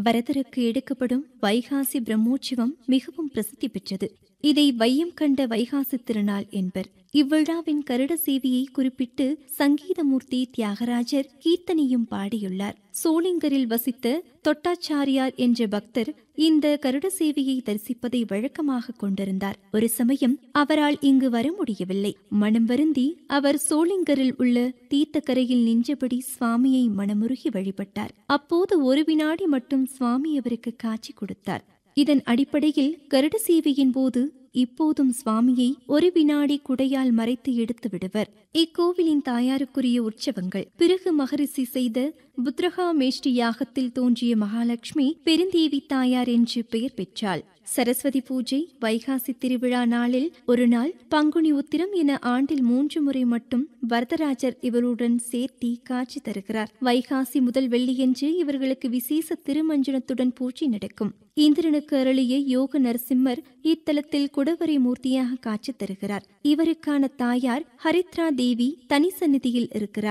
பரதருக்கு எடுக்கப்படும் வைகாசி பிரம்மோற்சவம் மிகவும் பிரசித்தி பெற்றது இதை வையம் கண்ட வைகாசி திருநாள் என்பர் இவ்விழாவின் கருட சேவையை குறிப்பிட்டு சங்கீதமூர்த்தி தியாகராஜர் கீர்த்தனையும் பாடியுள்ளார் சோளிங்கரில் வசித்த தொட்டாச்சாரியார் என்ற பக்தர் இந்த கருட சேவையை தரிசிப்பதை வழக்கமாக கொண்டிருந்தார் ஒரு சமயம் அவரால் இங்கு வர முடியவில்லை மனம் வருந்தி அவர் சோளிங்கரில் உள்ள தீர்த்தக்கரையில் நின்றபடி சுவாமியை மனமுருகி வழிபட்டார் அப்போது ஒரு வினாடி மட்டும் சுவாமி அவருக்கு காட்சி கொடுத்தார் இதன் அடிப்படையில் கருட சேவையின் போது இப்போதும் சுவாமியை ஒரு வினாடி குடையால் மறைத்து எடுத்து விடுவர் இக்கோவிலின் தாயாருக்குரிய உற்சவங்கள் பிறகு மகரிஷி செய்த புத்ரகா மேஷ்டி யாகத்தில் தோன்றிய மகாலட்சுமி பெருந்தேவி தாயார் என்று பெயர் பெற்றாள் சரஸ்வதி பூஜை வைகாசி திருவிழா நாளில் ஒரு நாள் பங்குனி உத்திரம் என ஆண்டில் மூன்று முறை மட்டும் வரதராஜர் இவருடன் சேர்த்தி காட்சி தருகிறார் வைகாசி முதல் வெள்ளியன்று இவர்களுக்கு விசேஷ திருமஞ்சனத்துடன் பூஜை நடக்கும் இந்திரனுக்கு அருளிய யோக நரசிம்மர் இத்தலத்தில் குடவரை மூர்த்தியாக காட்சி தருகிறார் இவருக்கான தாயார் ஹரித்ரா தேவி தனி சந்நிதியில் இருக்கிறார்